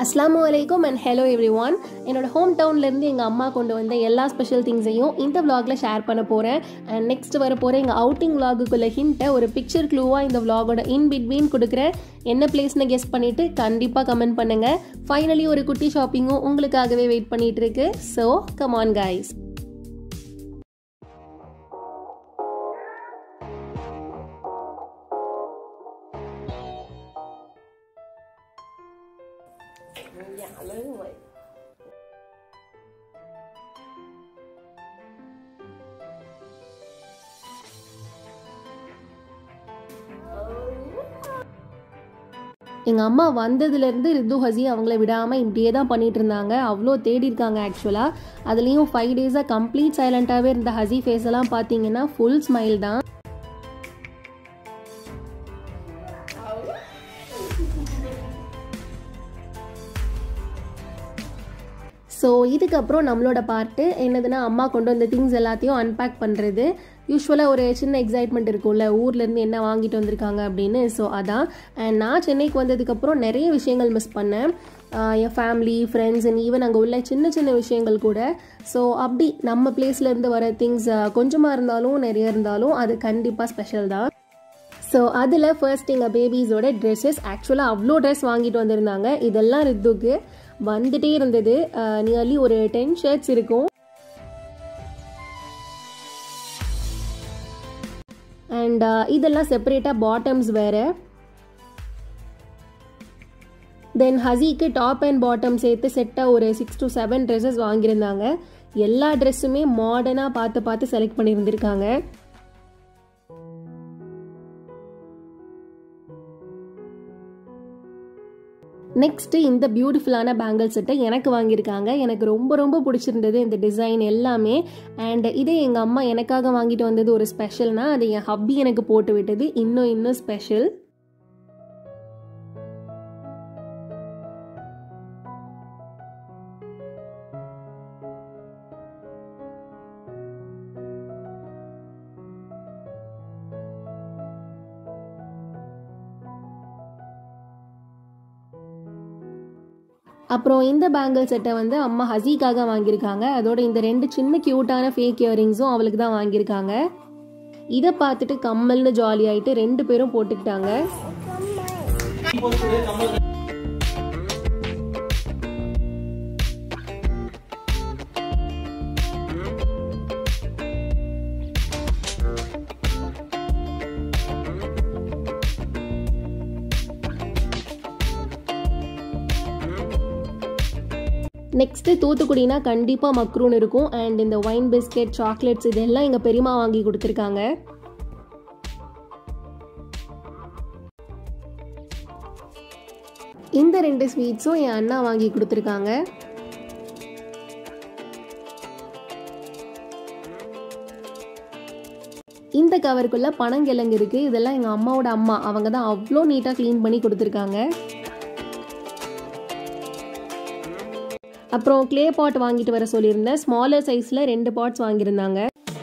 அஸ்லாம் வலைக்கும் and hello everyone என்னோட ஹோம் டவுன்லேருந்து எங்கள் அம்மா கொண்டு வந்த எல்லா ஸ்பெஷல் திங்ஸையும் இந்த vlogல ஷேர் பண்ண போகிறேன் அண்ட் நெக்ஸ்ட் வர போகிற எங்கள் அவுட்டிங் vlogக்குள்ள ஹிண்ட்டை ஒரு பிக்சர் க்ளூவாக இந்த vlogோட இன் பிட்வீன் கொடுக்குறேன் என்ன பிளேஸ்னு கெஸ் பண்ணிவிட்டு கண்டிப்பாக கமெண்ட் பண்ணுங்கள் ஃபைனலி ஒரு குட்டி ஷாப்பிங்கும் உங்களுக்காகவே வெயிட் பண்ணிட்டு இருக்கு ஸோ கமான் guys எங்கள் அம்மா வந்ததுலேருந்து ரித்து ஹசி அவங்கள விடாமல் இப்படியே தான் பண்ணிட்டு இருந்தாங்க அவ்வளோ தேடி இருக்காங்க ஆக்சுவலாக அதுலேயும் ஃபைவ் டேஸாக கம்ப்ளீட் சைலண்ட்டாகவே இருந்த ஹசி ஃபேஸ் எல்லாம் பார்த்தீங்கன்னா ஃபுல் ஸ்மைல் தான் ஸோ இதுக்கப்புறம் நம்மளோட பார்ட்டு என்னதுன்னா அம்மா கொண்டு வந்த திங்ஸ் எல்லாத்தையும் அன்பேக் பண்ணுறது யூஸ்வலாக ஒரு சின்ன எக்ஸைட்மெண்ட் இருக்கும்ல ஊர்லேருந்து என்ன வாங்கிட்டு வந்திருக்காங்க அப்படின்னு ஸோ அதான் அண்ட் நான் சென்னைக்கு வந்ததுக்கப்புறம் நிறைய விஷயங்கள் மிஸ் பண்ணேன் ஆஹ் என் ஃபேமிலி ஃப்ரெண்ட்ஸ் அண்ட் ஈவன் அங்கே உள்ள சின்ன சின்ன விஷயங்கள் கூட ஸோ அப்படி நம்ம பிளேஸ்லேருந்து வர திங்ஸ் கொஞ்சமாக இருந்தாலும் நிறைய இருந்தாலும் அது கண்டிப்பாக ஸ்பெஷல் தான் ஸோ அதில் ஃபர்ஸ்ட் எங்கள் பேபிஸோட ட்ரெஸ்ஸஸ் ஆக்சுவலாக அவ்வளோ ட்ரெஸ் வாங்கிட்டு வந்திருந்தாங்க இதெல்லாம் ரித்துக்கு வந்துட்டே இருந்தது நியர்லி ஒரு டென் ஷர்ட்ஸ் இருக்கும் அண்ட் இதெல்லாம் செப்பரேட்டாக பாட்டம்ஸ் வேறு தென் ஹசிக்கு டாப் அண்ட் பாட்டம் சேர்த்து செட்டாக ஒரு சிக்ஸ் டு செவன் ட்ரெஸ்ஸஸ் வாங்கியிருந்தாங்க எல்லா ட்ரெஸ்ஸுமே மாடர்னாக பார்த்து பார்த்து செலக்ட் பண்ணியிருந்திருக்காங்க நெக்ஸ்ட்டு இந்த பியூட்டிஃபுல்லான பேங்கிள் செட்டை எனக்கு வாங்கியிருக்காங்க எனக்கு ரொம்ப ரொம்ப பிடிச்சிருந்தது இந்த டிசைன் எல்லாமே அண்ட் இதே எங்கள் அம்மா எனக்காக வாங்கிட்டு வந்தது ஒரு ஸ்பெஷல்னா அது என் ஹப்பி எனக்கு போட்டு விட்டது இன்னும் இன்னும் ஸ்பெஷல் அப்புறம் இந்த பேங்கிள் செட்டை வந்து அம்மா ஹசிக்காக வாங்கியிருக்காங்க அதோட இந்த ரெண்டு சின்ன க்யூட்டான ஃபேக் இயரிங்ஸும் அவளுக்கு தான் வாங்கியிருக்காங்க இதை பார்த்துட்டு கம்மல்னு ஜாலி ஆயிட்டு ரெண்டு பேரும் போட்டுக்கிட்டாங்க நெக்ஸ்ட்டு தூத்துக்குடினா கண்டிப்பாக மக்ரூன் இருக்கும் அண்ட் இந்த ஒயின் பிஸ்கெட் சாக்லேட்ஸ் இதெல்லாம் எங்கள் பெரியமா வாங்கி கொடுத்துருக்காங்க இந்த ரெண்டு ஸ்வீட்ஸும் என் அண்ணா வாங்கி கொடுத்துருக்காங்க இந்த கவருக்குள்ள பனங்கிழங்கு இருக்கு இதெல்லாம் எங்கள் அம்மாவோட அம்மா அவங்க தான் அவ்வளோ நீட்டாக க்ளீன் பண்ணி கொடுத்துருக்காங்க அப்புறம் க்ளே பாட் வாங்கிட்டு வர சொல்லியிருந்தேன் ஸ்மாலர் சைஸில் ரெண்டு பாட்ஸ் வாங்கியிருந்தாங்க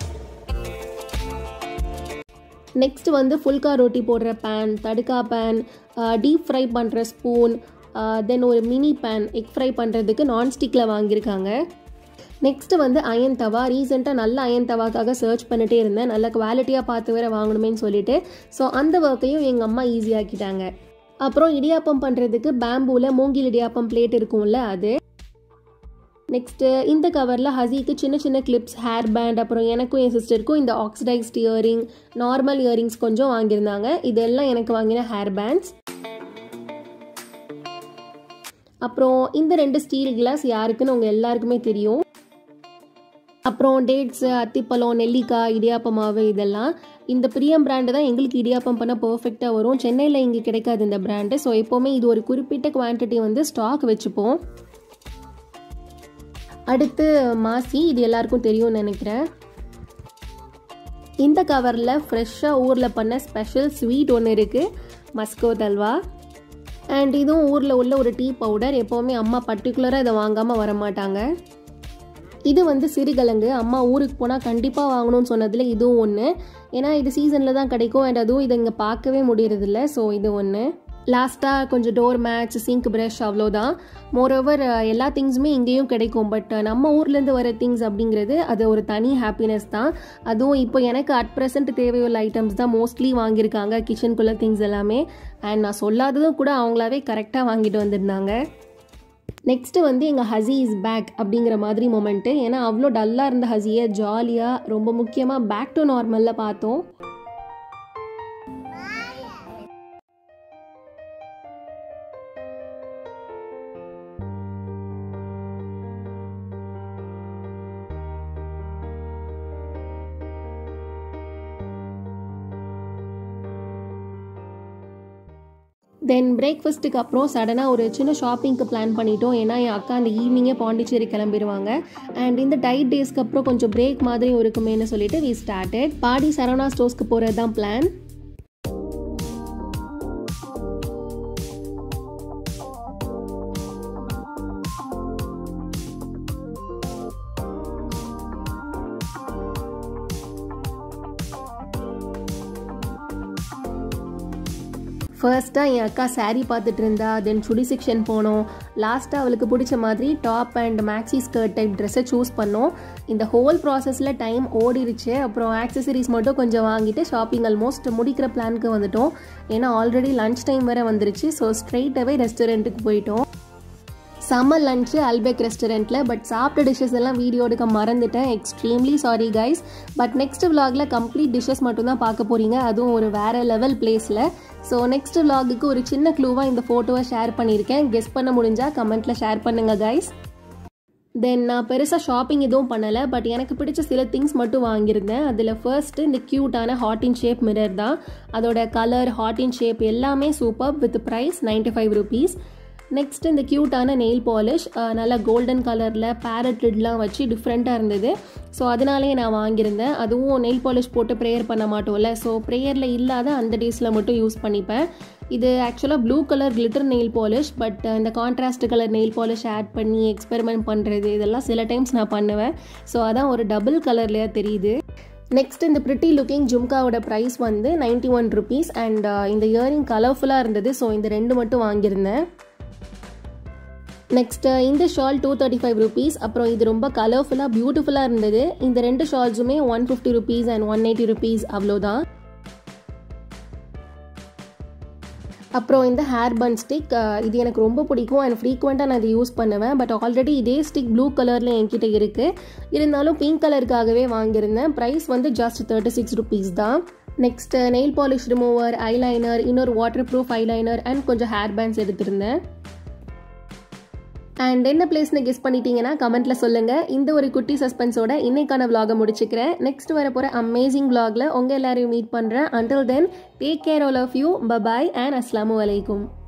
நெக்ஸ்ட் வந்து ஃபுல்கா ரொட்டி போடுற பேன் தடுக்கா பேன் டீப் ஃப்ரை பண்ணுற ஸ்பூன் தென் ஒரு மினி பேன் எக் ஃப்ரை பண்ணுறதுக்கு நான்ஸ்டிக்கில் வாங்கியிருக்காங்க நெக்ஸ்ட் வந்து அயன் தவா ரீசெண்டாக நல்ல அயன் தவாக்காக சர்ச் பண்ணிட்டே இருந்தேன் நல்ல குவாலிட்டியாக பார்த்து வேற வாங்கணுமேன்னு சொல்லிட்டு ஸோ அந்த ஒர்க்கையும் எங்கள் அம்மா ஈஸியாக்கிட்டாங்க அப்புறம் இடியாப்பம் பண்ணுறதுக்கு பேம்பூவில் மூங்கில் இடியாப்பம் பிளேட் இருக்கும்ல அது நெக்ஸ்ட்டு இந்த கவரில் ஹசிக்கு சின்ன சின்ன கிளிப்ஸ் ஹேர் பேண்ட் அப்புறம் எனக்கும் என் சிஸ்டருக்கும் இந்த ஆக்சிடைஸ்ட் இயரிங் நார்மல் இயரிங்ஸ் கொஞ்சம் வாங்கியிருந்தாங்க இதெல்லாம் எனக்கு வாங்கின ஹேர் பேண்ட்ஸ் அப்புறம் இந்த ரெண்டு ஸ்டீல் கிளாஸ் யாருக்குன்னு உங்கள் எல்லாருக்குமே தெரியும் அப்புறம் டேட்ஸு அத்திப்பழம் நெல்லிக்காய் இடியாப்ப மாவு இதெல்லாம் இந்த பிரியம் பிராண்டு தான் எங்களுக்கு இடியாப்பம் பண்ண பர்ஃபெக்டாக வரும் சென்னையில் இங்கே கிடைக்காது இந்த பிராண்டு ஸோ எப்போவுமே இது ஒரு குறிப்பிட்ட குவான்டிட்டி வந்து ஸ்டாக் வச்சுப்போம் அடுத்து மாசி இது எல்லாருக்கும் தெரியும்னு நினைக்கிறேன் இந்த கவரில் ஃப்ரெஷ்ஷாக ஊரில் பண்ண ஸ்பெஷல் ஸ்வீட் ஒன்று இருக்குது மஸ்கோ தல்வா அண்ட் இதுவும் ஊரில் உள்ள ஒரு டீ பவுடர் எப்போவுமே அம்மா பர்டிகுலராக இதை வாங்காமல் வர மாட்டாங்க இது வந்து சிறுகிழங்கு அம்மா ஊருக்கு போனால் கண்டிப்பாக வாங்கணும்னு சொன்னதில் இதுவும் ஒன்று ஏன்னா இது சீசனில் தான் கிடைக்கும் அண்ட் அதுவும் இதை இங்கே பார்க்கவே முடியறதில்ல ஸோ இது ஒன்று லாஸ்ட்டாக கொஞ்சம் டோர் மேட்ச் சிங்க் ப்ரஷ் அவ்வளோதான் மோரோவர் எல்லா திங்ஸுமே இங்கேயும் கிடைக்கும் பட் நம்ம ஊர்லேருந்து வர திங்ஸ் அப்படிங்கிறது அது ஒரு தனி ஹாப்பினஸ் தான் அதுவும் இப்போ எனக்கு அட் ப்ரெசென்ட் தேவையுள்ள ஐட்டம்ஸ் தான் மோஸ்ட்லி வாங்கியிருக்காங்க கிச்சனுக்குள்ள திங்ஸ் எல்லாமே அண்ட் நான் சொல்லாததும் கூட அவங்களாவே கரெக்டாக வாங்கிட்டு வந்திருந்தாங்க நெக்ஸ்ட்டு வந்து எங்கள் ஹசி இஸ் பேக் அப்படிங்கிற மாதிரி மொமெண்ட்டு ஏன்னா அவ்வளோ டல்லாக இருந்த ஹசியை ஜாலியாக ரொம்ப முக்கியமாக பேக் டு நார்மலில் பார்த்தோம் தென் பிரேக்ஃபாஸ்ட்டுக்கு அப்புறம் சடனாக ஒரு சின்ன ஷாப்பிங்க்கு பிளான் பண்ணிட்டோம் ஏன்னா என் அக்கா அந்த ஈவினிங்கே பாண்டிச்சேரி கிளம்பிடுவாங்க அண்ட் இந்த டைட் டேஸ்க்கு அப்புறம் கொஞ்சம் பிரேக் மாதிரியும் இருக்குமேனு சொல்லிட்டு வி ஸ்டார்டட் பாடி சரவணா ஸ்டோர்ஸ்க்கு போகிறது தான் பிளான் ஃபர்ஸ்ட்டாக என் அக்கா saree பார்த்துட்டு இருந்தா தென் சுடி செக்ஷன் போனோம் லாஸ்ட்டாக அவளுக்கு பிடிச்ச மாதிரி top and maxi skirt type ட்ரெஸ்ஸை சூஸ் பண்ணோம் இந்த ஹோல் ப்ராசஸில் டைம் ஓடிருச்சு அப்புறம் ஆக்சசரிஸ் மட்டும் கொஞ்சம் வாங்கிட்டு ஷாப்பிங் ஆல்மோஸ்ட் முடிக்கிற பிளானுக்கு வந்துட்டோம் ஏன்னா ஆல்ரெடி லஞ்ச் டைம் வேறு வந்துருச்சு ஸோ ஸ்ட்ரெயிட்டாகவே ரெஸ்டாரண்ட்டுக்கு போயிட்டோம் சம்மர் லஞ்சு அல்பெக் ரெஸ்டாரண்ட்டில் பட் சாப்பிட்ட டிஷ்ஷஸ் எல்லாம் வீடியோ எடுக்க மறந்துட்டேன் extremely sorry guys but next vlogல கம்ப்ளீட் டிஷ்ஷஸ் மட்டும் தான் பார்க்க போகிறீங்க அதுவும் ஒரு வேறு லெவல் பிளேஸில் ஸோ நெக்ஸ்ட் vlogக்கு ஒரு சின்ன க்ளூவாக இந்த ஃபோட்டோவை ஷேர் பண்ணியிருக்கேன் கெஸ் பண்ண முடிஞ்சால் கமெண்ட்டில் ஷேர் பண்ணுங்கள் கைஸ் தென் நான் பெருசாக ஷாப்பிங் எதுவும் பண்ணலை பட் எனக்கு பிடிச்ச சில திங்ஸ் மட்டும் வாங்கியிருந்தேன் அதில் ஃபர்ஸ்ட்டு இந்த க்யூட்டான ஹாட் இன் ஷேப் மிரர் தான் அதோட கலர் ஹாட் இன் ஷேப் எல்லாமே super with price ninety five rupees next இந்த க்யூட்டான நெயில் பாலிஷ் நல்லா கோல்டன் கலரில் பேரட் லிட்லாம் வச்சு டிஃப்ரெண்ட்டாக இருந்தது ஸோ அதனாலே நான் வாங்கியிருந்தேன் அதுவும் நெயில் பாலிஷ் போட்டு ப்ரேயர் பண்ண மாட்டோம்ல ஸோ ப்ரேயரில் இல்லாத அந்த டேஸில் மட்டும் யூஸ் பண்ணிப்பேன் இது ஆக்சுவலாக blue colour glitter nail polish but இந்த contrast colour nail polish add பண்ணி எக்ஸ்பெரிமெண்ட் பண்ணுறது இதெல்லாம் சில டைம்ஸ் நான் பண்ணுவேன் ஸோ அதான் ஒரு டபுள் கலர்லேயே தெரியுது நெக்ஸ்ட் இந்த ப்ரிட்டி லுக்கிங் ஜும்காவோட ப்ரைஸ் வந்து நைன்ட்டி ஒன் ருபீஸ் அண்ட் இந்த இயரிங் கலர்ஃபுல்லாக இருந்தது ஸோ இந்த ரெண்டு மட்டும் வாங்கியிருந்தேன் நெக்ஸ்ட்டு இந்த shawl two thirty five rupees அப்புறம் இது ரொம்ப கலர்ஃபுல்லாக பியூட்டிஃபுல்லாக இருந்தது இந்த ரெண்டு ஷால்ஸுமே one fifty rupees and one eighty rupees அவ்வளோதான் அப்புறம் இந்த ஹேர் பன் ஸ்டிக் இது எனக்கு ரொம்ப பிடிக்கும் அண்ட் ஃப்ரீக்வெண்ட்டாக நான் இதை யூஸ் பண்ணுவேன் பட் ஆல்ரெடி இதே ஸ்டிக் ப்ளூ கலரில் என்கிட்ட இருக்குது இருந்தாலும் பிங்க் கலருக்காகவே வாங்கியிருந்தேன் ப்ரைஸ் வந்து ஜஸ்ட் தேர்ட்டி சிக்ஸ் ருபீஸ் தான் next nail polish remover eyeliner இன்னொரு வாட்டர் ப்ரூஃப் ஐலைனர் அண்ட் கொஞ்சம் ஹேர் பேண்ட்ஸ் எடுத்திருந்தேன் அண்ட் என்ன பிளேஸ்னு கெஸ் பண்ணிட்டீங்கன்னா கமெண்ட்ல சொல்லுங்க இந்த ஒரு குட்டி சஸ்பென்ஸோட இன்னைக்கான vlog முடிச்சுக்கிறேன் நெக்ஸ்ட் வர போற அமேசிங் vlogல உங்க எல்லாரையும் மீட் பண்றேன் until then take care all of you bye bye and அஸ்லாமு அலைக்கும்